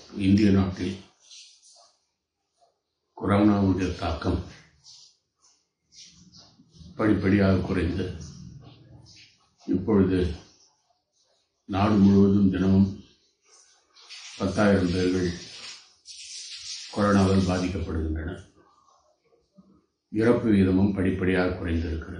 இந்திய நாட்டில் கொரோனாவுடைய தாக்கம் படிப்படியாக குறைந்து இப்பொழுது நாடு முழுவதும் தினமும் பத்தாயிரம் பேர்கள் கொரோனாவால் பாதிக்கப்படுகின்றனர் இறப்பு வீதமும் படிப்படியாக குறைந்திருக்கிறது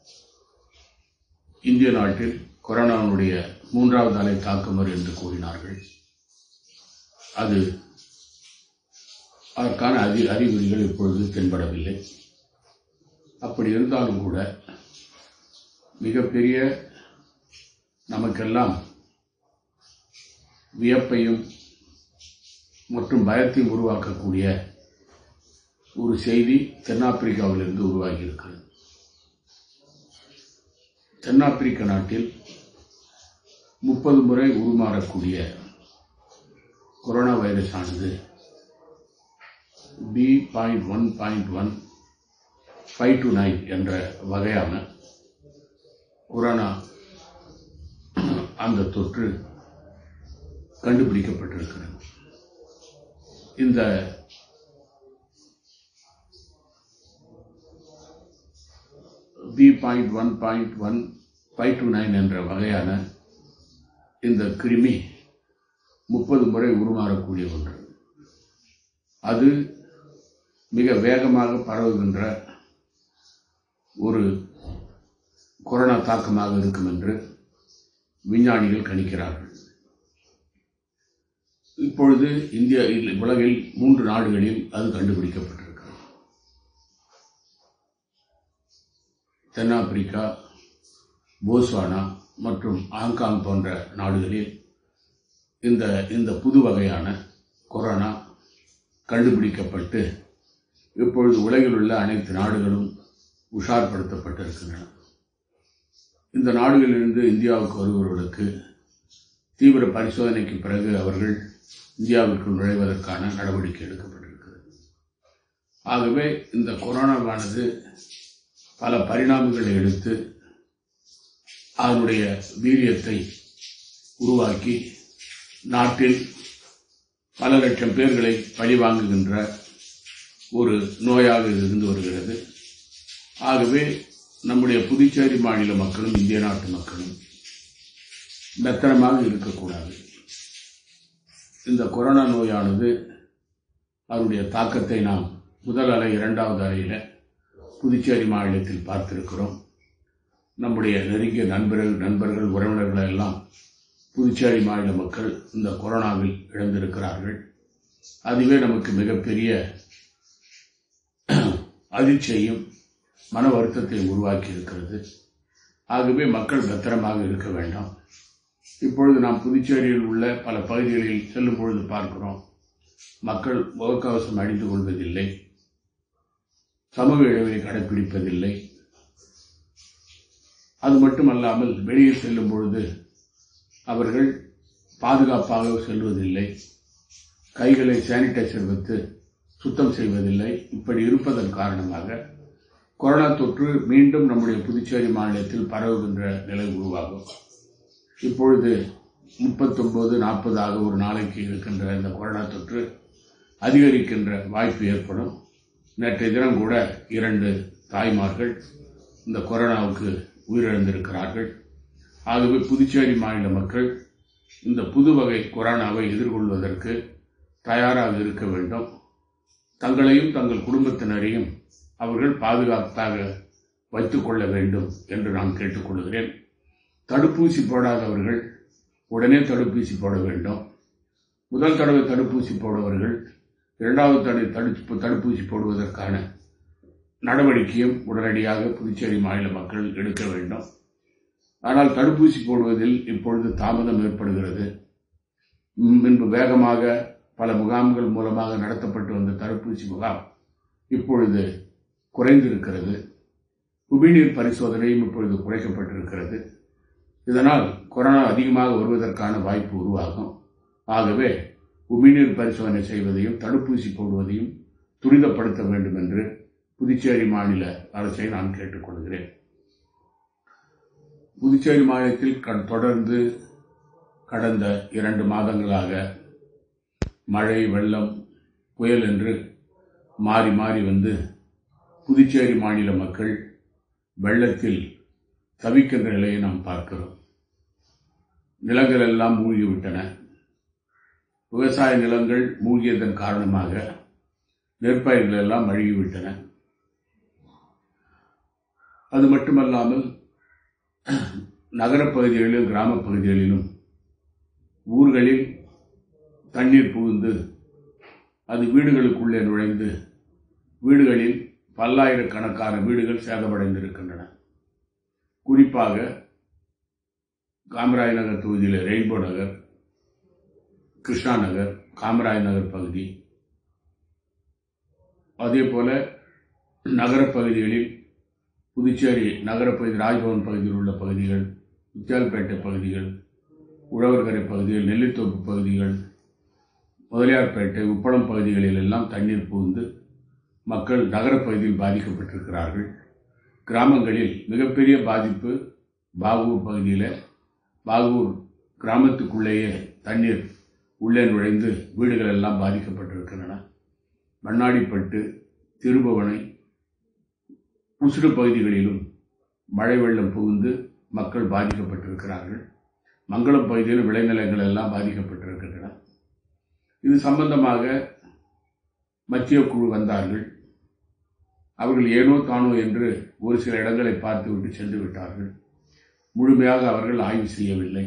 இந்திய நாட்டில் கொரோனாவுடைய மூன்றாவது அலை தாக்குமர் என்று கூறினார்கள் அது அதற்கான அறி அறிகுறிகள் இப்பொழுது தென்படவில்லை அப்படி இருந்தாலும் கூட மிகப்பெரிய நமக்கெல்லாம் வியப்பையும் மற்றும் பயத்தையும் உருவாக்கக்கூடிய ஒரு செய்தி தென்னாப்பிரிக்காவிலிருந்து உருவாகி இருக்கிறது தென்னாப்பிரிக்க நாட்டில் முப்பது முறை உருமாறக்கூடிய கொரோனா வைரஸ் ஆனது B point one point one five two nine என்ற வகையான கொரோனா அந்த தொற்று கண்டுபிடிக்கப்பட்டிருக்கிறது இந்த B point one point one five two nine என்ற வகையான இந்த கிருமி முப்பது முறை உருமாறக்கூடிய ஒன்று அது மிக வேகமாக பரவுகின்ற ஒரு கொரோனா தாக்கமாக இருக்கும் என்று விஞ்ஞானிகள் கணிக்கிறார்கள் இப்பொழுது இந்தியா உலகில் மூன்று நாடுகளில் அது கண்டுபிடிக்கப்பட்டிருக்கிறது தென்னாப்பிரிக்கா போஸ்வானா மற்றும் ஹாங்காங் போன்ற நாடுகளில் இந்த இந்த புது வகையான கொரோனா கண்டுபிடிக்கப்பட்டு இப்பொழுது உலகில் உள்ள அனைத்து நாடுகளும் உஷார்படுத்தப்பட்டிருக்கின்றன இந்த நாடுகளிலிருந்து இந்தியாவுக்கு வருபவர்களுக்கு தீவிர பரிசோதனைக்கு பிறகு அவர்கள் இந்தியாவிற்குள் நுழைவதற்கான நடவடிக்கை எடுக்கப்பட்டிருக்கிறது ஆகவே இந்த கொரோனாவானது பல பரிணாமங்களை எடுத்து அதனுடைய வீரியத்தை உருவாக்கி நாட்டில் பல லட்சம் பேர்களை பழிவாங்குகின்ற ஒரு நோயாக இது இருந்து வருகிறது ஆகவே நம்முடைய புதுச்சேரி மாநில மக்களும் இந்திய நாட்டு மக்களும் மெத்தனமாக இருக்கக்கூடாது இந்த கொரோனா நோயானது அதனுடைய தாக்கத்தை நாம் முதல் அலை இரண்டாவது அலையில் புதுச்சேரி மாநிலத்தில் பார்த்திருக்கிறோம் நம்முடைய நெருங்கிய நண்பர்கள் நண்பர்கள் உறவினர்கள் எல்லாம் புதுச்சேரி மாநில மக்கள் இந்த கொரோனாவில் இழந்திருக்கிறார்கள் அதுவே நமக்கு மிகப்பெரிய அதிர்ச்சியையும் மன வருத்தத்தையும் உருவாக்கி இருக்கிறது ஆகவே மக்கள் பத்திரமாக இருக்க வேண்டாம் இப்பொழுது நாம் புதுச்சேரியில் உள்ள பல பகுதிகளில் செல்லும் பொழுது பார்க்கிறோம் மக்கள் முகக்கவசம் அணிந்து கொள்வதில்லை சமூக இடைவெளி கடைபிடிப்பதில்லை அது மட்டுமல்லாமல் வெளியே செல்லும் பொழுது அவர்கள் பாதுகாப்பாக செல்வதில்லை கைகளை சானிடைசர் வைத்து சுத்தம் செய்வதில்லை இப்படி இருப்பதன் காரணமாக கொரோனா தொற்று மீண்டும் நம்முடைய புதுச்சேரி மாநிலத்தில் பரவுகின்ற நிலை உருவாகும் இப்பொழுது முப்பத்தொன்பது நாற்பதாக ஒரு நாளைக்கு இருக்கின்ற இந்த கொரோனா தொற்று அதிகரிக்கின்ற வாய்ப்பு ஏற்படும் நேற்றைய தினம் கூட இரண்டு தாய்மார்கள் இந்த கொரோனாவுக்கு உயிரிழந்திருக்கிறார்கள் ஆகவே புதுச்சேரி மாநில மக்கள் இந்த புது வகை கொரோனாவை எதிர்கொள்வதற்கு தயாராக இருக்க வேண்டும் தங்களையும் தங்கள் குடும்பத்தினரையும் அவர்கள் பாதுகாப்பாக வைத்துக் கொள்ள வேண்டும் என்று நான் கேட்டுக்கொள்கிறேன் தடுப்பூசி போடாதவர்கள் உடனே தடுப்பூசி போட வேண்டும் முதல் தடவை தடுப்பூசி போடுவர்கள் இரண்டாவது தடை தடுப்பு தடுப்பூசி போடுவதற்கான நடவடிக்கையும் உடனடியாக புதுச்சேரி மாநில மக்கள் எடுக்க வேண்டும் ஆனால் தடுப்பூசி போடுவதில் இப்பொழுது தாமதம் ஏற்படுகிறது முன்பு வேகமாக பல முகாம்கள் மூலமாக நடத்தப்பட்டு வந்த தடுப்பூசி முகாம் இப்பொழுது குறைந்திருக்கிறது உமிழ்நீர் பரிசோதனையும் இப்பொழுது குறைக்கப்பட்டிருக்கிறது இதனால் கொரோனா அதிகமாக வருவதற்கான வாய்ப்பு உருவாகும் ஆகவே உமிழ்நீர் பரிசோதனை செய்வதையும் தடுப்பூசி போடுவதையும் துரிதப்படுத்த வேண்டும் என்று புதுச்சேரி மாநில அரசை நான் கேட்டுக்கொள்கிறேன் புதுச்சேரி மாநிலத்தில் க- தொடர்ந்து கடந்த இரண்டு மாதங்களாக மழை வெள்ளம் புயல் என்று மாறி மாறி வந்து புதுச்சேரி மாநில மக்கள் வெள்ளத்தில் தவிக்கின்ற நிலையை நாம் பார்க்கிறோம் நிலங்கள் எல்லாம் மூழ்கிவிட்டன விவசாய நிலங்கள் மூழ்கியதன் காரணமாக நெற்பயிர்கள் எல்லாம் அழுகிவிட்டன அது மட்டுமல்லாமல் நகரப் பகுதிகளிலும் கிராமப் பகுதிகளிலும் ஊர்களில் தண்ணீர் புகுந்து அது வீடுகளுக்குள்ளே நுழைந்து வீடுகளில் பல்லாயிரக்கணக்கான வீடுகள் சேதமடைந்திருக்கின்றன குறிப்பாக காமராஜ் நகர் தொகுதியில் ரெயின்போ நகர் கிருஷ்ணா நகர் காமராஜ் நகர் பகுதி அதே போல நகரப் பகுதிகளில் புதுச்சேரி நகரப்பகுதி ராஜ்பவன் பகுதியில் உள்ள பகுதிகள் முத்தியால்பேட்டை பகுதிகள் உழவர்கரை பகுதிகள் நெல்லித்தோப்பு பகுதிகள் முதலியார்பேட்டை உப்பளம் பகுதிகளில் எல்லாம் தண்ணீர் புகுந்து மக்கள் நகரப் பகுதியில் பாதிக்கப்பட்டிருக்கிறார்கள் கிராமங்களில் மிகப்பெரிய பாதிப்பு பாகூர் பகுதியில் பாகூர் கிராமத்துக்குள்ளேயே தண்ணீர் உள்ளே நுழைந்து வீடுகள் எல்லாம் பாதிக்கப்பட்டிருக்கின்றன மண்ணாடிப்பட்டு திருபவனை உசுறு பகுதிகளிலும் மழை வெள்ளம் புகுந்து மக்கள் பாதிக்கப்பட்டிருக்கிறார்கள் மங்களம் பகுதியில் விளைநிலங்கள் எல்லாம் பாதிக்கப்பட்டிருக்கின்றன இது சம்பந்தமாக மத்திய குழு வந்தார்கள் அவர்கள் ஏனோ தானோ என்று ஒரு சில இடங்களை பார்த்துவிட்டு சென்று விட்டார்கள் முழுமையாக அவர்கள் ஆய்வு செய்யவில்லை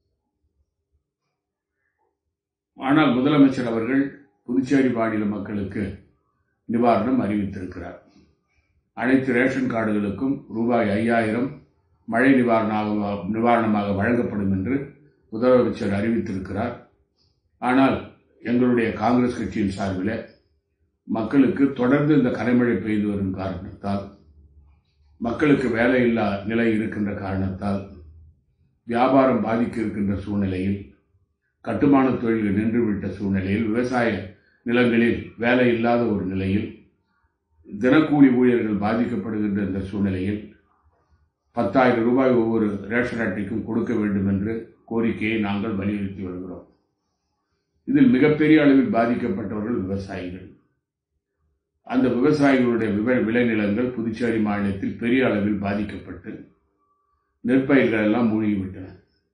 ஆனால் முதலமைச்சர் அவர்கள் புதுச்சேரி மாநில மக்களுக்கு நிவாரணம் அறிவித்திருக்கிறார் அனைத்து ரேஷன் கார்டுகளுக்கும் ரூபாய் ஐயாயிரம் மழை நிவாரணமாக நிவாரணமாக வழங்கப்படும் என்று முதலமைச்சர் அறிவித்திருக்கிறார் ஆனால் எங்களுடைய காங்கிரஸ் கட்சியின் சார்பில் மக்களுக்கு தொடர்ந்து இந்த கரைமழை பெய்து வரும் காரணத்தால் மக்களுக்கு வேலையில்லா நிலை இருக்கின்ற காரணத்தால் வியாபாரம் பாதிக்க இருக்கின்ற சூழ்நிலையில் கட்டுமான தொழில்கள் நின்றுவிட்ட சூழ்நிலையில் விவசாய நிலங்களில் வேலை இல்லாத ஒரு நிலையில் தினக்கூலி ஊழியர்கள் பாதிக்கப்படுகின்ற இந்த சூழ்நிலையில் பத்தாயிரம் ரூபாய் ஒவ்வொரு ரேஷன் அட்டைக்கும் கொடுக்க வேண்டும் என்று கோரிக்கையை நாங்கள் வலியுறுத்தி வருகிறோம் இதில் மிகப்பெரிய அளவில் பாதிக்கப்பட்டவர்கள் விவசாயிகள் அந்த விவசாயிகளுடைய விவ- விளைநிலங்கள் புதுச்சேரி மாநிலத்தில் பெரிய அளவில் பாதிக்கப்பட்டு நெற்பயிர்கள் எல்லாம் மூழ்கிவிட்டன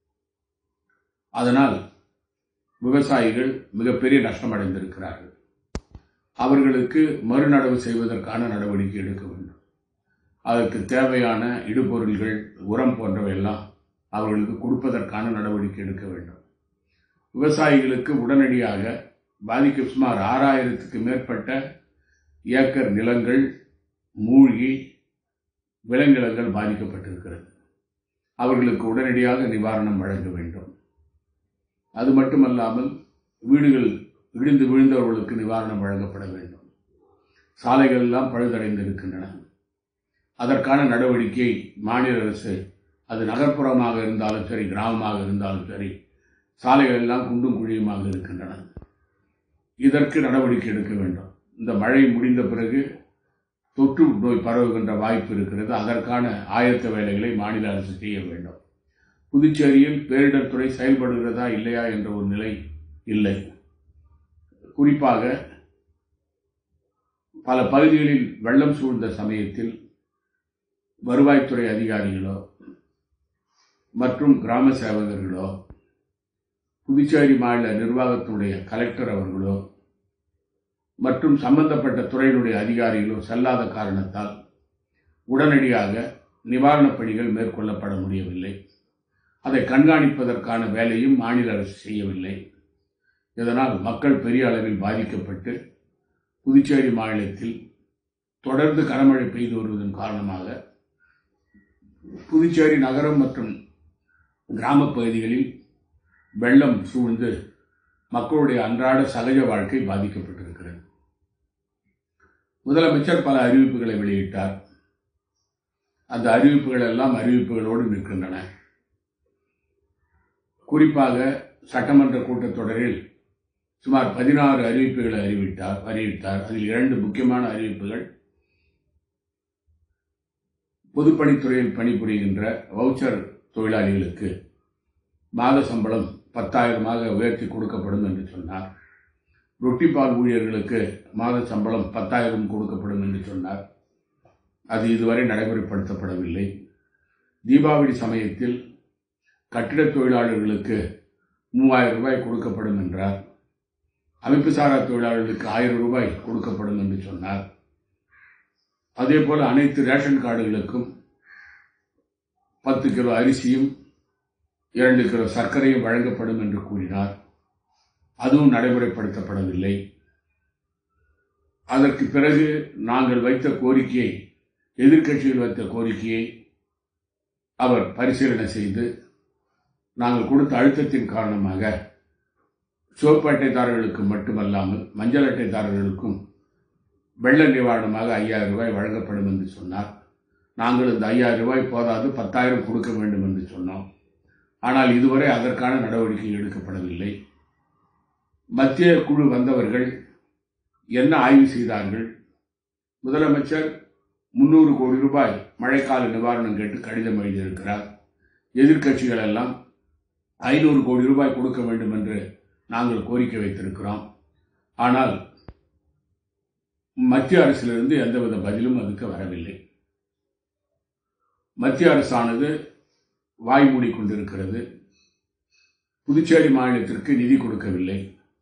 அதனால் விவசாயிகள் மிகப்பெரிய நஷ்டமடைந்திருக்கிறார்கள் அவர்களுக்கு மறுநடவு செய்வதற்கான நடவடிக்கை எடுக்க வேண்டும் அதற்கு தேவையான இடுபொருள்கள் உரம் போன்றவையெல்லாம் அவர்களுக்கு கொடுப்பதற்கான நடவடிக்கை எடுக்க வேண்டும் விவசாயிகளுக்கு உடனடியாக பாதிக்க சுமார் ஆறாயிரத்துக்கு மேற்பட்ட ஏக்கர் நிலங்கள் மூழ்கி விளைநிலங்கள் பாதிக்கப்பட்டிருக்கிறது அவர்களுக்கு உடனடியாக நிவாரணம் வழங்க வேண்டும் அது மட்டுமல்லாமல் வீடுகள் இடிந்து விழுந்தவர்களுக்கு நிவாரணம் வழங்கப்பட வேண்டும் சாலைகள் எல்லாம் பழுதடைந்து இருக்கின்றன அதற்கான நடவடிக்கை மாநில அரசு அது நகர்ப்புறமாக இருந்தாலும் சரி கிராமமாக இருந்தாலும் சரி சாலைகள் எல்லாம் குண்டும் குழியுமாக இருக்கின்றன இதற்கு நடவடிக்கை எடுக்க வேண்டும் இந்த மழை முடிந்த பிறகு தொற்று நோய் பரவுகின்ற வாய்ப்பு இருக்கிறது அதற்கான ஆயத்த வேலைகளை மாநில அரசு செய்ய வேண்டும் புதுச்சேரியில் பேரிடர் துறை செயல்படுகிறதா இல்லையா என்ற ஒரு நிலை இல்லை குறிப்பாக பல பகுதிகளில் வெள்ளம் சூழ்ந்த சமயத்தில் வருவாய்த்துறை அதிகாரிகளோ மற்றும் கிராம சேவகர்களோ புதுச்சேரி மாநில நிர்வாகத்தினுடைய கலெக்டர் அவர்களோ மற்றும் சம்பந்தப்பட்ட துறையினுடைய அதிகாரிகளோ செல்லாத காரணத்தால் உடனடியாக நிவாரணப் பணிகள் மேற்கொள்ளப்பட முடியவில்லை அதை கண்காணிப்பதற்கான வேலையும் மாநில அரசு செய்யவில்லை இதனால் மக்கள் பெரிய அளவில் பாதிக்கப்பட்டு புதுச்சேரி மாநிலத்தில் தொடர்ந்து கனமழை பெய்து வருவதன் காரணமாக புதுச்சேரி நகரம் மற்றும் கிராமப் பகுதிகளில் வெள்ளம் சூழ்ந்து மக்களுடைய அன்றாட சகஜ வாழ்க்கை பாதிக்கப்பட்டிருக்கிறது முதலமைச்சர் பல அறிவிப்புகளை வெளியிட்டார் அந்த அறிவிப்புகள் எல்லாம் அறிவிப்புகளோடு நிற்கின்றன குறிப்பாக சட்டமன்ற கூட்டத்தொடரில் சுமார் பதினாறு அறிவிப்புகளை அறிவித்தார் அறிவித்தார் அதில் இரண்டு முக்கியமான அறிவிப்புகள் பொதுப்பணித்துறையில் பணிபுரிகின்ற வவுச்சர் தொழிலாளிகளுக்கு மாத சம்பளம் பத்தாயிரமாக உயர்த்தி கொடுக்கப்படும் என்று சொன்னார் ரொட்டி பால் ஊழியர்களுக்கு மாத சம்பளம் பத்தாயிரம் கொடுக்கப்படும் என்று சொன்னார் அது இதுவரை நடைமுறைப்படுத்தப்படவில்லை தீபாவளி சமயத்தில் கட்டிடத் தொழிலாளர்களுக்கு மூவாயிரம் ரூபாய் கொடுக்கப்படும் என்றார் அமைப்புசாரா தொழிலாளர்களுக்கு ஆயிரம் ரூபாய் கொடுக்கப்படும் என்று சொன்னார் அதே போல அனைத்து ரேஷன் கார்டுகளுக்கும் பத்து கிலோ அரிசியும் இரண்டு கிலோ சர்க்கரையும் வழங்கப்படும் என்று கூறினார் அதுவும் நடைமுறைப்படுத்தப்படவில்லை அதற்கு பிறகு நாங்கள் வைத்த கோரிக்கையை எதிர்க்கட்சியில் வைத்த கோரிக்கையை அவர் பரிசீலனை செய்து நாங்கள் கொடுத்த அழுத்தத்தின் காரணமாக சிவப்பு அட்டைதாரர்களுக்கு மட்டுமல்லாமல் மஞ்சள் அட்டைதாரர்களுக்கும் வெள்ள நிவாரணமாக ஐயாயிரம் ரூபாய் வழங்கப்படும் என்று சொன்னார் நாங்கள் இந்த ஐயாயிரம் ரூபாய் போதாது பத்தாயிரம் கொடுக்க வேண்டும் என்று சொன்னோம் ஆனால் இதுவரை அதற்கான நடவடிக்கை எடுக்கப்படவில்லை மத்திய குழு வந்தவர்கள் என்ன ஆய்வு செய்தார்கள் முதலமைச்சர் முன்னூறு கோடி ரூபாய் மழைக்கால நிவாரணம் கேட்டு கடிதம் எழுதியிருக்கிறார் எதிர்க்கட்சிகள் எல்லாம் ஐநூறு கோடி ரூபாய் கொடுக்க வேண்டும் என்று நாங்கள் கோரிக்கை வைத்திருக்கிறோம் ஆனால் மத்திய அரசிலிருந்து எந்தவித பதிலும் அதுக்கு வரவில்லை மத்திய அரசானது வாய் மூடிக்கொண்டிருக்கிறது புதுச்சேரி மாநிலத்திற்கு நிதி கொடுக்கவில்லை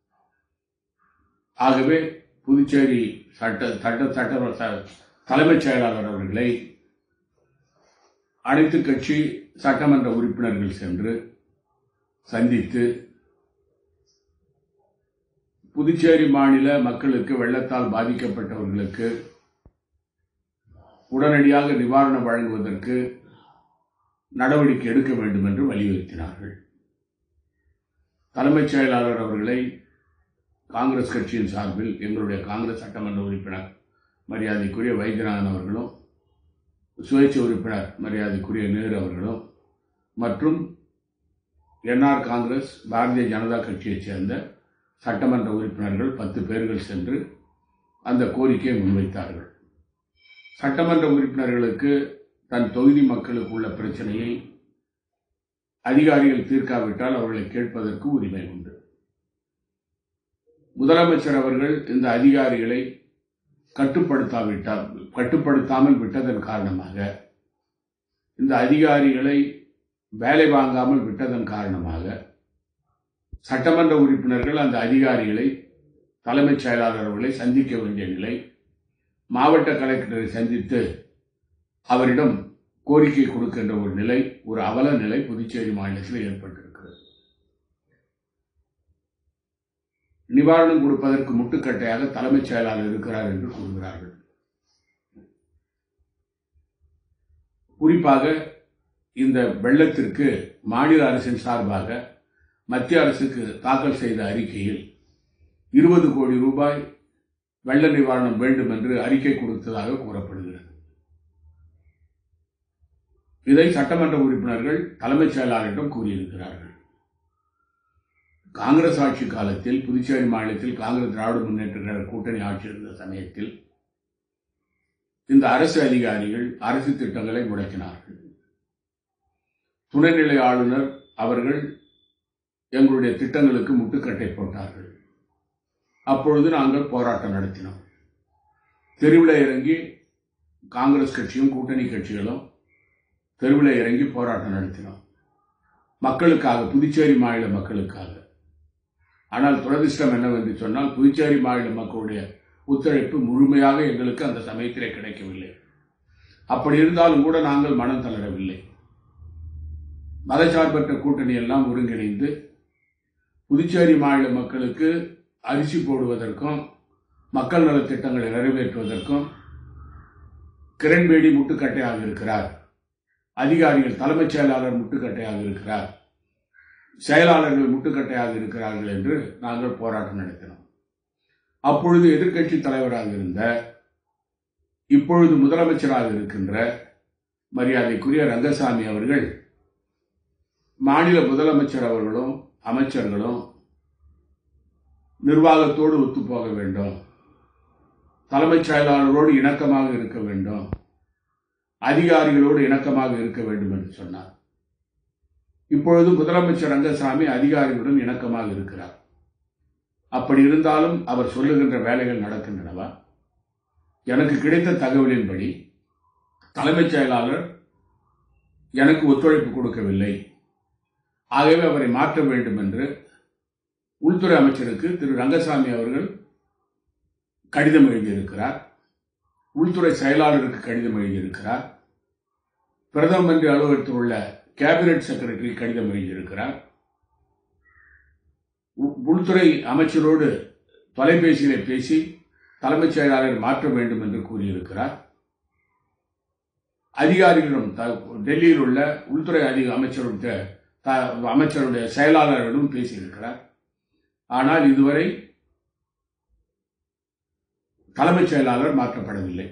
ஆகவே புதுச்சேரி சட்ட சட்ட சட்ட தலைமைச் செயலாளர் அவர்களை அனைத்து கட்சி சட்டமன்ற உறுப்பினர்கள் சென்று சந்தித்து புதுச்சேரி மாநில மக்களுக்கு வெள்ளத்தால் பாதிக்கப்பட்டவர்களுக்கு உடனடியாக நிவாரணம் வழங்குவதற்கு நடவடிக்கை எடுக்க வேண்டும் என்று வலியுறுத்தினார்கள் தலைமைச் செயலாளர் அவர்களை காங்கிரஸ் கட்சியின் சார்பில் எங்களுடைய காங்கிரஸ் சட்டமன்ற உறுப்பினர் மரியாதைக்குரிய வைத்தியநாதன் அவர்களும் சுயேட்சை உறுப்பினர் மரியாதைக்குரிய நேரு அவர்களும் மற்றும் என்ஆர் காங்கிரஸ் பாரதிய ஜனதா கட்சியைச் சேர்ந்த சட்டமன்ற உறுப்பினர்கள் பத்து பேர்கள் சென்று அந்த கோரிக்கையை முன்வைத்தார்கள் சட்டமன்ற உறுப்பினர்களுக்கு தன் தொகுதி மக்களுக்கு உள்ள பிரச்சனையை அதிகாரிகள் தீர்க்காவிட்டால் அவர்களை கேட்பதற்கு உரிமை உண்டு முதலமைச்சர் அவர்கள் இந்த அதிகாரிகளை கட்டுப்படுத்தாவிட்டால் கட்டுப்படுத்தாமல் விட்டதன் காரணமாக இந்த அதிகாரிகளை வேலை வாங்காமல் விட்டதன் காரணமாக சட்டமன்ற உறுப்பினர்கள் அந்த அதிகாரிகளை தலைமைச் செயலாளர் அவர்களை சந்திக்க வேண்டிய நிலை மாவட்ட கலெக்டரை சந்தித்து அவரிடம் கோரிக்கை கொடுக்கின்ற ஒரு நிலை ஒரு அவல நிலை புதுச்சேரி மாநிலத்தில் ஏற்பட்டிருக்கிறது நிவாரணம் கொடுப்பதற்கு முட்டுக்கட்டையாக தலைமைச் செயலாளர் இருக்கிறார் என்று கூறுகிறார்கள் குறிப்பாக இந்த வெள்ளத்திற்கு மாநில அரசின் சார்பாக மத்திய அரசுக்கு தாக்கல் செய்த அறிக்கையில் இருபது கோடி ரூபாய் வெள்ள நிவாரணம் வேண்டும் என்று அறிக்கை கொடுத்ததாக கூறப்படுகிறது இதை சட்டமன்ற உறுப்பினர்கள் தலைமைச் செயலாளரிடம் கூறியிருக்கிறார்கள் காங்கிரஸ் ஆட்சி காலத்தில் புதுச்சேரி மாநிலத்தில் காங்கிரஸ் திராவிட முன்னேற்ற கழக கூட்டணி ஆட்சி இருந்த சமயத்தில் இந்த அரசு அதிகாரிகள் அரசு திட்டங்களை முடக்கினார்கள் துணைநிலை ஆளுநர் அவர்கள் எங்களுடைய திட்டங்களுக்கு முட்டுக்கட்டை போட்டார்கள் அப்பொழுது நாங்கள் போராட்டம் நடத்தினோம் தெருவில் இறங்கி காங்கிரஸ் கட்சியும் கூட்டணி கட்சிகளும் தெருவில் இறங்கி போராட்டம் நடத்தினோம் மக்களுக்காக புதுச்சேரி மாநில மக்களுக்காக ஆனால் துரதிர்ஷ்டம் என்னவென்று சொன்னால் புதுச்சேரி மாநில மக்களுடைய ஒத்துழைப்பு முழுமையாக எங்களுக்கு அந்த சமயத்திலே கிடைக்கவில்லை அப்படி இருந்தாலும் கூட நாங்கள் மனம் தளரவில்லை மதசார்பற்ற கூட்டணி எல்லாம் ஒருங்கிணைந்து புதுச்சேரி மாநில மக்களுக்கு அரிசி போடுவதற்கும் மக்கள் நலத் திட்டங்களை நிறைவேற்றுவதற்கும் கிரண்பேடி முட்டுக்கட்டையாக இருக்கிறார் அதிகாரிகள் தலைமைச் செயலாளர் முட்டுக்கட்டையாக இருக்கிறார் செயலாளர்கள் முட்டுக்கட்டையாக இருக்கிறார்கள் என்று நாங்கள் போராட்டம் நடத்தினோம் அப்பொழுது எதிர்க்கட்சி தலைவராக இருந்த இப்பொழுது முதலமைச்சராக இருக்கின்ற மரியாதைக்குரிய ரங்கசாமி அவர்கள் மாநில முதலமைச்சர் அவர்களும் அமைச்சர்களும் நிர்வாகத்தோடு ஒத்துப்போக வேண்டும் தலைமைச் செயலாளரோடு இணக்கமாக இருக்க வேண்டும் அதிகாரிகளோடு இணக்கமாக இருக்க வேண்டும் என்று சொன்னார் இப்பொழுது முதலமைச்சர் ரங்கசாமி அதிகாரிகளுடன் இணக்கமாக இருக்கிறார் அப்படி இருந்தாலும் அவர் சொல்லுகின்ற வேலைகள் நடக்கின்றனவா எனக்கு கிடைத்த தகவலின்படி தலைமைச் செயலாளர் எனக்கு ஒத்துழைப்பு கொடுக்கவில்லை ஆகவே அவரை மாற்ற வேண்டும் என்று உள்துறை அமைச்சருக்கு திரு ரங்கசாமி அவர்கள் கடிதம் எழுதியிருக்கிறார் உள்துறை செயலாளருக்கு கடிதம் எழுதியிருக்கிறார் பிரதம மந்திரி அலுவலகத்தில் உள்ள கேபினெட் செக்ரட்டரி கடிதம் எழுதியிருக்கிறார் உ- உள்துறை அமைச்சரோடு தொலைபேசியிலே பேசி தலைமைச் செயலாளர் மாற்ற வேண்டும் என்று கூறியிருக்கிறார் அதிகாரிகளிடம் த- டெல்லியில் உள்ள உள்துறை அதிக அமைச்சருடைய த- அமைச்சருடைய செயலாளரிடம் பேசியிருக்கிறார் ஆனால் இதுவரை தலைமைச் செயலாளர் மாற்றப்படவில்லை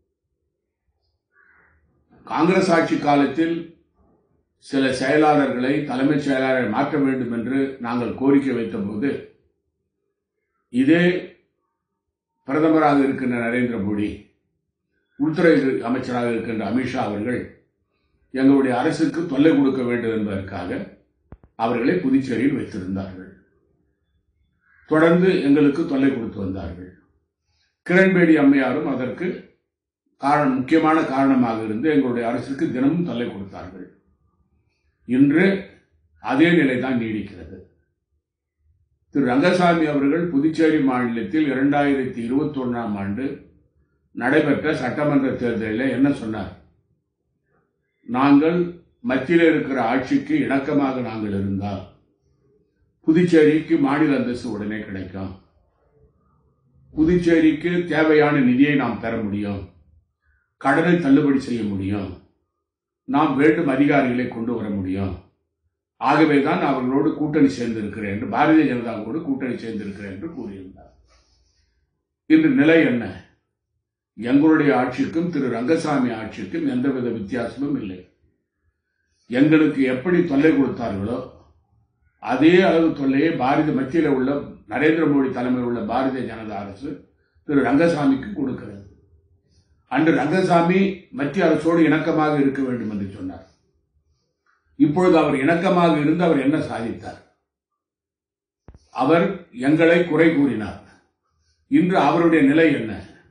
காங்கிரஸ் ஆட்சி காலத்தில் சில செயலாளர்களை தலைமைச் செயலாளர் மாற்ற வேண்டும் என்று நாங்கள் கோரிக்கை வைத்தபோது இதே பிரதமராக இருக்கின்ற நரேந்திர மோடி உள்துறை அமைச்சராக இருக்கின்ற அமித்ஷா அவர்கள் எங்களுடைய அரசுக்கு தொல்லை கொடுக்க வேண்டும் என்பதற்காக அவர்களை புதுச்சேரியில் வைத்திருந்தார்கள் தொடர்ந்து எங்களுக்கு தொல்லை கொடுத்து வந்தார்கள் கிரண்பேடி அம்மையாரும் அதற்கு காரணம் முக்கியமான காரணமாக இருந்து எங்களுடைய அரசுக்கு தினமும் தொல்லை கொடுத்தார்கள் இன்று அதே நிலைதான் நீடிக்கிறது திரு ரங்கசாமி அவர்கள் புதுச்சேரி மாநிலத்தில் இரண்டாயிரத்தி இருபத்தி ஒன்றாம் ஆண்டு நடைபெற்ற சட்டமன்ற தேர்தலில் என்ன சொன்னார் நாங்கள் மத்தியில் இருக்கிற ஆட்சிக்கு இணக்கமாக நாங்கள் இருந்தால் புதுச்சேரிக்கு மாநில அந்தஸ்து உடனே கிடைக்கும் புதுச்சேரிக்கு தேவையான நிதியை நாம் பெற முடியும் கடனை தள்ளுபடி செய்ய முடியும் நாம் வேண்டும் அதிகாரிகளை கொண்டு வர முடியும் ஆகவே தான் அவர்களோடு கூட்டணி சேர்ந்திருக்கிறேன் என்று பாரதிய ஜனதாவோடு கூட்டணி சேர்ந்திருக்கிறேன் என்று கூறியிருந்தார் இன்று நிலை என்ன எங்களுடைய ஆட்சிக்கும் திரு ரங்கசாமி ஆட்சிக்கும் எந்தவித வித்தியாசமும் இல்லை எங்களுக்கு எப்படி தொல்லை கொடுத்தார்களோ அதே அளவு தொல்லையை பாரத மத்தியில் உள்ள நரேந்திர மோடி தலைமையில் உள்ள பாரதிய ஜனதா அரசு திரு ரங்கசாமிக்கு கொடுக்கிறது அன்று ரங்கசாமி மத்திய அரசோடு இணக்கமாக இருக்க வேண்டும் என்று சொன்னார் இப்பொழுது அவர் இணக்கமாக இருந்து அவர் என்ன சாதித்தார் அவர் எங்களை குறை கூறினார் இன்று அவருடைய நிலை என்ன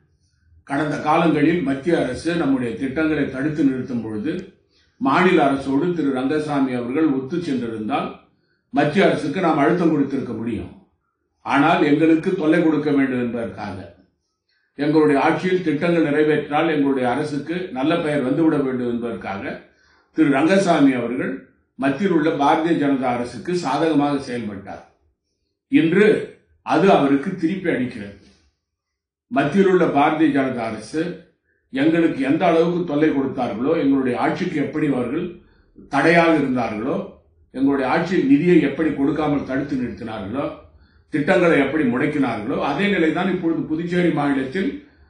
கடந்த காலங்களில் மத்திய அரசு நம்முடைய திட்டங்களை தடுத்து நிறுத்தும் பொழுது மாநில அரசோடு திரு ரங்கசாமி அவர்கள் ஒத்து சென்றிருந்தால் மத்திய அரசுக்கு நாம் அழுத்தம் கொடுத்திருக்க முடியும் ஆனால் எங்களுக்கு தொல்லை கொடுக்க வேண்டும் என்பதற்காக எங்களுடைய ஆட்சியில் திட்டங்கள் நிறைவேற்றால் எங்களுடைய அரசுக்கு நல்ல பெயர் வந்துவிட வேண்டும் என்பதற்காக திரு ரங்கசாமி அவர்கள் மத்தியில் உள்ள பாரதிய ஜனதா அரசுக்கு சாதகமாக செயல்பட்டார் இன்று அது அவருக்கு திருப்பி அடிக்கிறது மத்தியில் உள்ள பாரதிய ஜனதா அரசு எங்களுக்கு எந்த அளவுக்கு தொல்லை கொடுத்தார்களோ எங்களுடைய ஆட்சிக்கு எப்படி அவர்கள் தடையாக இருந்தார்களோ எங்களுடைய ஆட்சியில் நிதியை எப்படி கொடுக்காமல் தடுத்து நிறுத்தினார்களோ திட்டங்களை எப்படி முடக்கினார்களோ அதே நிலைதான் இப்பொழுது புதுச்சேரி மாநிலத்தில்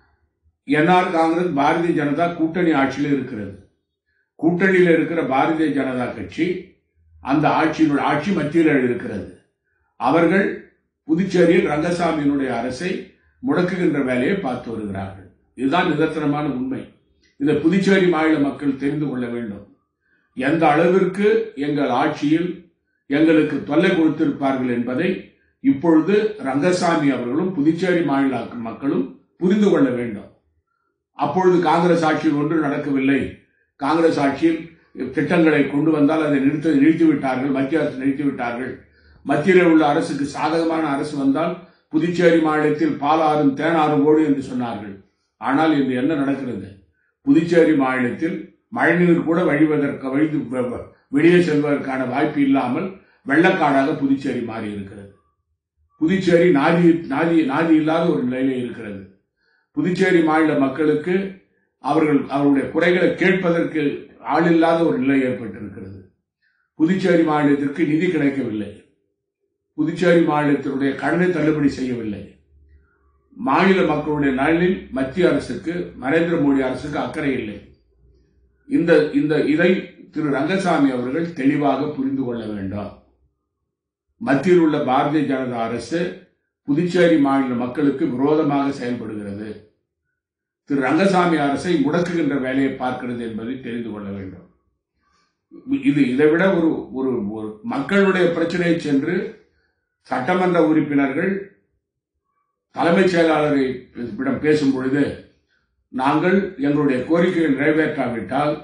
என்ஆர் காங்கிரஸ் பாரதிய ஜனதா கூட்டணி ஆட்சியில் இருக்கிறது கூட்டணியில் இருக்கிற பாரதிய ஜனதா கட்சி அந்த ஆட்சியினுடைய ஆட்சி மத்தியில் இருக்கிறது அவர்கள் புதுச்சேரியில் ரங்கசாமியினுடைய அரசை முடக்குகின்ற வேலையை பார்த்து வருகிறார்கள் இதுதான் நிதர்சனமான உண்மை இதை புதுச்சேரி மாநில மக்கள் தெரிந்து கொள்ள வேண்டும் எந்த அளவிற்கு எங்கள் ஆட்சியில் எங்களுக்கு தொல்லை கொடுத்திருப்பார்கள் என்பதை இப்பொழுது ரங்கசாமி அவர்களும் புதுச்சேரி மாநில மக்களும் புரிந்து கொள்ள வேண்டும் அப்பொழுது காங்கிரஸ் ஆட்சியில் ஒன்று நடக்கவில்லை காங்கிரஸ் ஆட்சியில் திட்டங்களை கொண்டு வந்தால் அதை நிறுத்த நிறுத்திவிட்டார்கள் மத்திய அரசு நிறுத்திவிட்டார்கள் மத்தியில் உள்ள அரசுக்கு சாதகமான அரசு வந்தால் புதுச்சேரி மாநிலத்தில் பாலாறும் தேனாறும் ஓடு என்று சொன்னார்கள் ஆனால் இன்று என்ன நடக்கிறது புதுச்சேரி மாநிலத்தில் மழைநீர் கூட வழிவதற்கு வழி வெளியே செல்வதற்கான வாய்ப்பு இல்லாமல் வெள்ளக்காடாக புதுச்சேரி மாறி இருக்கிறது புதுச்சேரி நாதி நாதி நாதி இல்லாத ஒரு நிலையிலே இருக்கிறது புதுச்சேரி மாநில மக்களுக்கு அவர்கள் அவருடைய குறைகளை கேட்பதற்கு ஆள் இல்லாத ஒரு நிலை ஏற்பட்டிருக்கிறது புதுச்சேரி மாநிலத்திற்கு நிதி கிடைக்கவில்லை புதுச்சேரி மாநிலத்தினுடைய கடனை தள்ளுபடி செய்யவில்லை மாநில மக்களுடைய நலனில் மத்திய அரசுக்கு நரேந்திர மோடி அரசுக்கு அக்கறை இல்லை இந்த இந்த இதை திரு ரங்கசாமி அவர்கள் தெளிவாக புரிந்து கொள்ள வேண்டும் மத்தியில் உள்ள பாரதிய ஜனதா அரசு புதுச்சேரி மாநில மக்களுக்கு விரோதமாக செயல்படுகிறது திரு ரங்கசாமி அரசை முடக்குகின்ற வேலையை பார்க்கிறது என்பதை தெரிந்து கொள்ள வேண்டும் இது இதை விட ஒரு ஒரு ஒரு மக்களுடைய பிரச்சனையை சென்று சட்டமன்ற உறுப்பினர்கள் தலைமைச் செயலாளரை இடம் பேசும் பொழுது நாங்கள் எங்களுடைய கோரிக்கைகள் நிறைவேற்றாவிட்டால்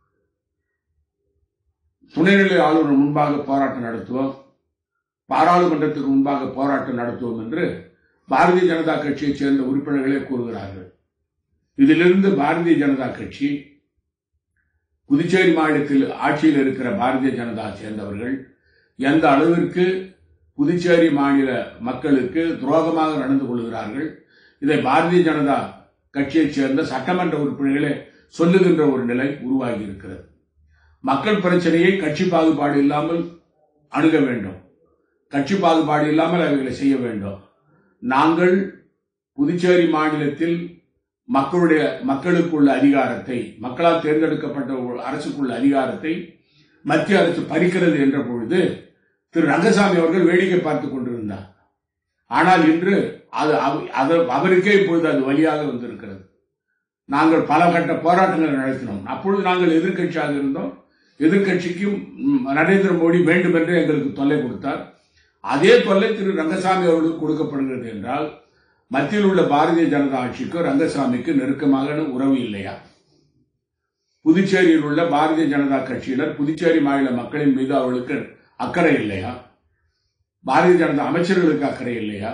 துணைநிலை ஆளுநர் முன்பாக போராட்டம் நடத்துவோம் பாராளுமன்றத்துக்கு முன்பாக போராட்டம் நடத்துவோம் என்று பாரதிய ஜனதா கட்சியைச் சேர்ந்த உறுப்பினர்களே கூறுகிறார்கள் இதிலிருந்து பாரதிய ஜனதா கட்சி புதுச்சேரி மாநிலத்தில் ஆட்சியில் இருக்கிற பாரதிய ஜனதா சேர்ந்தவர்கள் எந்த அளவிற்கு புதுச்சேரி மாநில மக்களுக்கு துரோகமாக நடந்து கொள்கிறார்கள் இதை பாரதிய ஜனதா கட்சியைச் சேர்ந்த சட்டமன்ற உறுப்பினர்களே சொல்லுகின்ற ஒரு நிலை உருவாகி இருக்கிறது மக்கள் பிரச்சனையை கட்சி பாகுபாடு இல்லாமல் அணுக வேண்டும் கட்சி பாகுபாடு இல்லாமல் அவைகளை செய்ய வேண்டும் நாங்கள் புதுச்சேரி மாநிலத்தில் மக்களுடைய மக்களுக்குள்ள அதிகாரத்தை மக்களால் தேர்ந்தெடுக்கப்பட்ட ஒரு அரசுக்குள்ள அதிகாரத்தை மத்திய அரசு பறிக்கிறது என்ற பொழுது திரு ரங்கசாமி அவர்கள் வேடிக்கை பார்த்துக் கொண்டிருந்தார் ஆனால் இன்று அது அவ- அது- அவருக்கே இப்பொழுது அது வழியாக வந்திருக்கிறது நாங்கள் பல கட்ட போராட்டங்கள் நடத்தினோம் அப்பொழுது நாங்கள் எதிர்க்கட்சியாக இருந்தோம் எதிர்க்கட்சிக்கும் ம், நரேந்திர மோடி வேண்டும் என்று எங்களுக்கு தொல்லை கொடுத்தார் அதே தொல்லை திரு ரங்கசாமி அவர்களுக்கு கொடுக்கப்படுகிறது என்றால் மத்தியில் உள்ள பாரதிய ஜனதா ஆட்சிக்கு ரங்கசாமிக்கு நெருக்கமான உறவு இல்லையா புதுச்சேரியில் உள்ள பாரதிய ஜனதா கட்சியினர் புதுச்சேரி மாநில மக்களின் மீது அவர்களுக்கு அக்கறை இல்லையா பாரதிய ஜனதா அமைச்சர்களுக்கு அக்கறை இல்லையா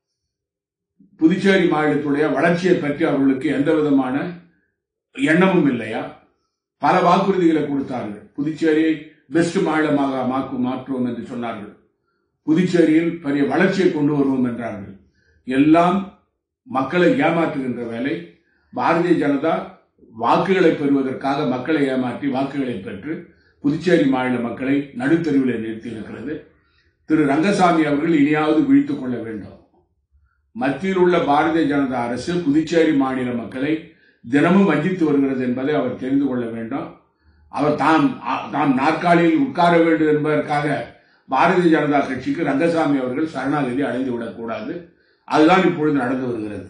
புதுச்சேரி மாநிலத்துடைய வளர்ச்சியை பற்றி அவர்களுக்கு எந்த விதமான எண்ணமும் இல்லையா பல வாக்குறுதிகளை கொடுத்தார்கள் புதுச்சேரியை பெஸ்ட் மாநிலமாக மாக்கு மாற்றுவோம் என்று சொன்னார்கள் புதுச்சேரியில் பெரிய வளர்ச்சியை கொண்டு வருவோம் என்றார்கள் எல்லாம் மக்களை ஏமாற்றுகின்ற வேலை பாரதிய ஜனதா வாக்குகளை பெறுவதற்காக மக்களை ஏமாற்றி வாக்குகளை பெற்று புதுச்சேரி மாநில மக்களை நடுத்தருவில் நிறுத்தி இருக்கிறது திரு ரங்கசாமி அவர்கள் இனியாவது விழித்துக் கொள்ள வேண்டும் மத்தியில் உள்ள பாரதிய ஜனதா அரசு புதுச்சேரி மாநில மக்களை தினமும் வஞ்சித்து வருகிறது என்பதை அவர் தெரிந்து கொள்ள வேண்டும் அவர் தாம் ஆ- தாம் நாற்காலியில் உட்கார வேண்டும் என்பதற்காக பாரதிய ஜனதா கட்சிக்கு ரங்கசாமி அவர்கள் சரணாகதி அடைந்து விடக்கூடாது அதுதான் இப்பொழுது நடந்து வருகிறது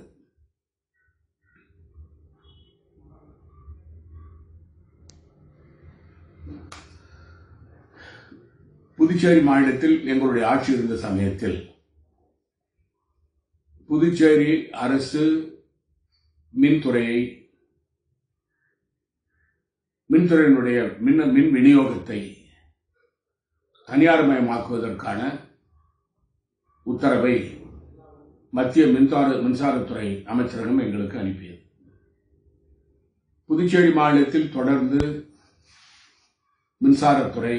புதுச்சேரி மாநிலத்தில் எங்களுடைய ஆட்சி இருந்த சமயத்தில் புதுச்சேரி அரசு மின்துறையை மின்துறையினுடைய மின் மின் விநியோகத்தை தனியார்மயமாக்குவதற்கான உத்தரவை மத்திய மின்சார மின்சாரத்துறை அமைச்சரகம் எங்களுக்கு அனுப்பியது புதுச்சேரி மாநிலத்தில் தொடர்ந்து மின்சாரத்துறை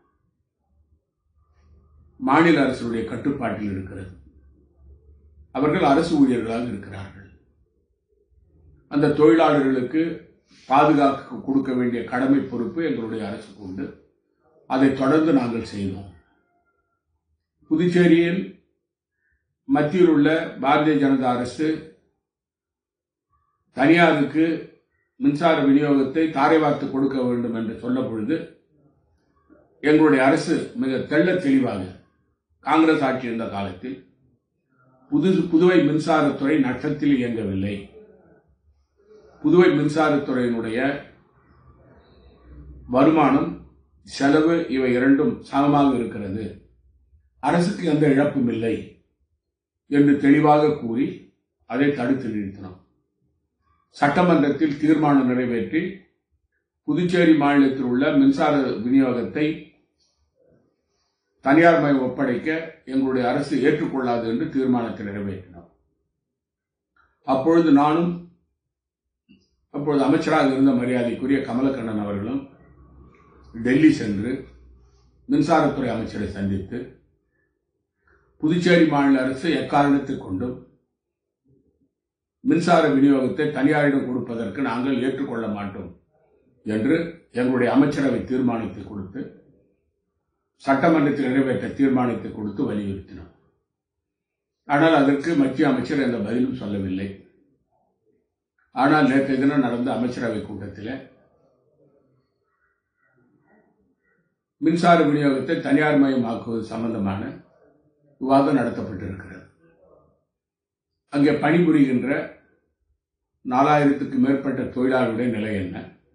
மாநில அரசுடைய கட்டுப்பாட்டில் இருக்கிறது அவர்கள் அரசு ஊழியர்களாக இருக்கிறார்கள் அந்த தொழிலாளர்களுக்கு பாதுகாக்க கொடுக்க வேண்டிய கடமை பொறுப்பு எங்களுடைய அரசுக்கு உண்டு அதை தொடர்ந்து நாங்கள் செய்தோம் புதுச்சேரியில் மத்தியில் உள்ள பாரதிய ஜனதா அரசு தனியாருக்கு மின்சார விநியோகத்தை தாரை வார்த்து கொடுக்க வேண்டும் என்று சொன்ன பொழுது எங்களுடைய அரசு மிக தெள்ள தெளிவாக காங்கிரஸ் ஆட்சி இருந்த காலத்தில் புது புதுவை மின்சாரத்துறை நட்டத்தில் இயங்கவில்லை புதுவை மின்சாரத்துறையினுடைய வருமானம் செலவு இவை இரண்டும் சமமாக இருக்கிறது அரசுக்கு எந்த இழப்பும் இல்லை என்று தெளிவாக கூறி அதை தடுத்து நிறுத்தினோம் சட்டமன்றத்தில் தீர்மானம் நிறைவேற்றி புதுச்சேரி மாநிலத்தில் உள்ள மின்சார விநியோகத்தை தனியார் மயம் ஒப்படைக்க எங்களுடைய அரசு ஏற்றுக்கொள்ளாது என்று தீர்மானத்தை நிறைவேற்றினோம் அப்பொழுது நானும் அப்பொழுது அமைச்சராக இருந்த மரியாதைக்குரிய கமலக்கண்ணன் அவர்களும் டெல்லி சென்று மின்சாரத்துறை அமைச்சரை சந்தித்து புதுச்சேரி மாநில அரசு எக்காரணத்தை கொண்டும் மின்சார விநியோகத்தை தனியாரிடம் கொடுப்பதற்கு நாங்கள் ஏற்றுக்கொள்ள மாட்டோம் என்று எங்களுடைய அமைச்சரவை தீர்மானத்தை கொடுத்து சட்டமன்றத்தில் நிறைவேற்ற தீர்மானத்தை கொடுத்து வலியுறுத்தினோம் ஆனால் அதற்கு மத்திய அமைச்சர் எந்த பதிலும் சொல்லவில்லை ஆனால் நேற்றைய தினம் நடந்த அமைச்சரவை கூட்டத்தில் மின்சார விநியோகத்தை தனியார் மயமாக்குவது சம்பந்தமான விவாதம் நடத்தப்பட்டிருக்கிறது அங்கே பணிபுரிகின்ற நாலாயிரத்துக்கு மேற்பட்ட தொழிலாளர்களுடைய நிலை என்ன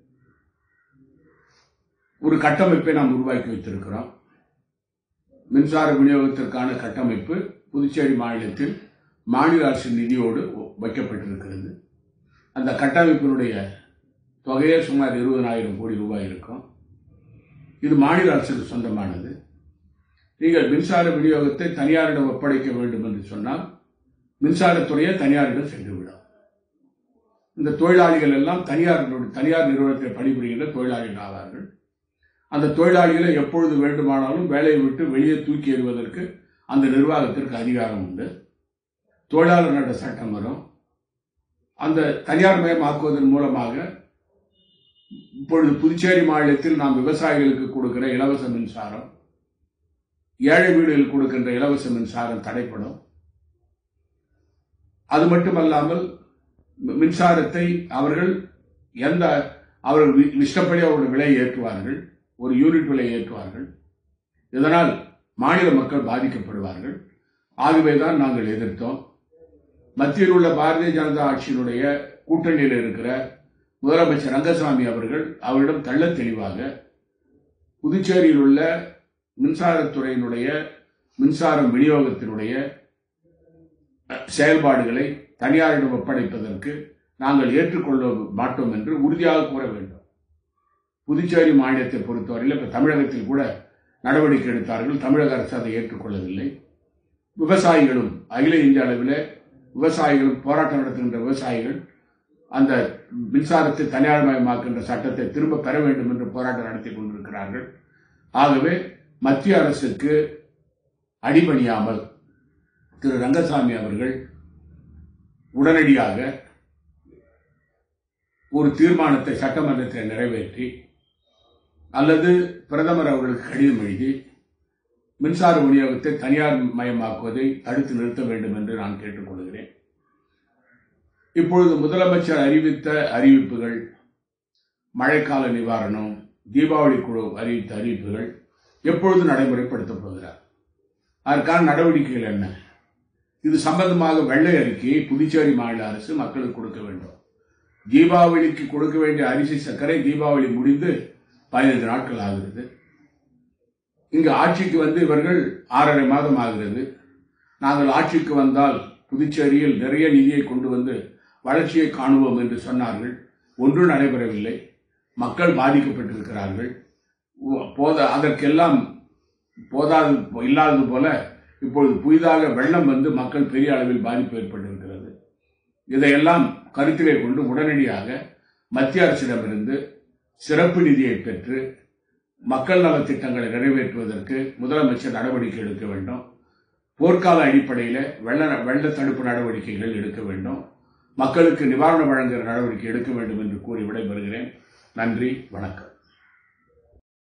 ஒரு கட்டமைப்பை நாம் உருவாக்கி வைத்திருக்கிறோம் மின்சார விநியோகத்திற்கான கட்டமைப்பு புதுச்சேரி மாநிலத்தில் மாநில அரசின் நிதியோடு வைக்கப்பட்டிருக்கிறது அந்த கட்டமைப்பினுடைய தொகையே சுமார் இருபதனாயிரம் கோடி ரூபாய் இருக்கும் இது மாநில அரசுக்கு சொந்தமானது நீங்கள் மின்சார விநியோகத்தை தனியாரிடம் ஒப்படைக்க வேண்டும் என்று சொன்னால் மின்சாரத்துறையே தனியாரிடம் சென்றுவிடும் இந்த தொழிலாளிகள் எல்லாம் தனியார் தனியார் நிறுவனத்தில் பணிபுரிகின்ற தொழிலாளிகள் ஆவார்கள் அந்த தொழிலாளிகளை எப்பொழுது வேண்டுமானாலும் வேலையை விட்டு வெளியே தூக்கி எறிவதற்கு அந்த நிர்வாகத்திற்கு அதிகாரம் உண்டு தொழிலாளர் நட்ட சட்டம் வரும் அந்த தனியார் மயமாக்குவதன் மூலமாக இப்பொழுது புதுச்சேரி மாநிலத்தில் நாம் விவசாயிகளுக்கு கொடுக்கிற இலவச மின்சாரம் ஏழை வீடுகளில் கொடுக்கின்ற இலவச மின்சாரம் தடைப்படும் அது மட்டுமல்லாமல் மின்சாரத்தை அவர்கள் எந்த அவர்கள் இஷ்டப்படி அவர்கள் விலை ஏற்றுவார்கள் ஒரு யூனிட் விலை ஏற்றுவார்கள் இதனால் மாநில மக்கள் பாதிக்கப்படுவார்கள் ஆகவேதான் நாங்கள் எதிர்த்தோம் மத்தியில் உள்ள பாரதிய ஜனதா ஆட்சியினுடைய கூட்டணியில் இருக்கிற முதலமைச்சர் ரங்கசாமி அவர்கள் அவரிடம் தள்ள தெளிவாக புதுச்சேரியில் உள்ள மின்சாரத்துறையினுடைய மின்சாரம் விநியோகத்தினுடைய செயல்பாடுகளை தனியாரிடம் ஒப்படைப்பதற்கு நாங்கள் ஏற்றுக்கொள்ள மாட்டோம் என்று உறுதியாக கூற வேண்டும் புதுச்சேரி மாநிலத்தை பொறுத்தவரையில் இப்ப தமிழகத்தில் கூட நடவடிக்கை எடுத்தார்கள் தமிழக அரசு அதை ஏற்றுக்கொள்ளவில்லை விவசாயிகளும் அகில இந்திய அளவில் விவசாயிகளும் போராட்டம் நடத்துகின்ற விவசாயிகள் அந்த மின்சாரத்தை தனியார்மயமாக்கின்ற சட்டத்தை திரும்ப பெற வேண்டும் என்று போராட்டம் நடத்தி கொண்டிருக்கிறார்கள் ஆகவே மத்திய அரசுக்கு அடிபணியாமல் திரு ரங்கசாமி அவர்கள் உடனடியாக ஒரு தீர்மானத்தை சட்டமன்றத்தில் நிறைவேற்றி அல்லது பிரதமர் அவர்களுக்கு கடிதம் எழுதி மின்சார விநியோகத்தை தனியார் மயமாக்குவதை தடுத்து நிறுத்த வேண்டும் என்று நான் கேட்டுக்கொள்கிறேன் இப்பொழுது முதலமைச்சர் அறிவித்த அறிவிப்புகள் மழைக்கால நிவாரணம் தீபாவளி குழு அறிவித்த அறிவிப்புகள் எப்பொழுது நடைமுறைப்படுத்தப் போகிறார் அதற்கான நடவடிக்கைகள் என்ன இது சம்பந்தமாக வெள்ளை அறிக்கையை புதுச்சேரி மாநில அரசு மக்களுக்கு கொடுக்க வேண்டும் தீபாவளிக்கு கொடுக்க வேண்டிய அரிசி சர்க்கரை தீபாவளி முடிந்து பதினைந்து நாட்கள் ஆகிறது இங்கு ஆட்சிக்கு வந்து இவர்கள் ஆறரை மாதம் ஆகிறது நாங்கள் ஆட்சிக்கு வந்தால் புதுச்சேரியில் நிறைய நிதியை கொண்டு வந்து வளர்ச்சியை காணுவோம் என்று சொன்னார்கள் ஒன்றும் நடைபெறவில்லை மக்கள் பாதிக்கப்பட்டிருக்கிறார்கள் போத அதற்கெல்லாம் போதாது இல்லாதது போல இப்பொழுது புதிதாக வெள்ளம் வந்து மக்கள் பெரிய அளவில் பாதிப்பு ஏற்பட்டிருக்கிறது இதையெல்லாம் கருத்திலே கொண்டு உடனடியாக மத்திய அரசிடமிருந்து சிறப்பு நிதியை பெற்று மக்கள் நலத் திட்டங்களை நிறைவேற்றுவதற்கு முதலமைச்சர் நடவடிக்கை எடுக்க வேண்டும் போர்க்கால அடிப்படையில் வெள்ள வெள்ள தடுப்பு நடவடிக்கைகள் எடுக்க வேண்டும் மக்களுக்கு நிவாரணம் வழங்குகிற நடவடிக்கை எடுக்க வேண்டும் என்று கூறி விடைபெறுகிறேன் நன்றி வணக்கம்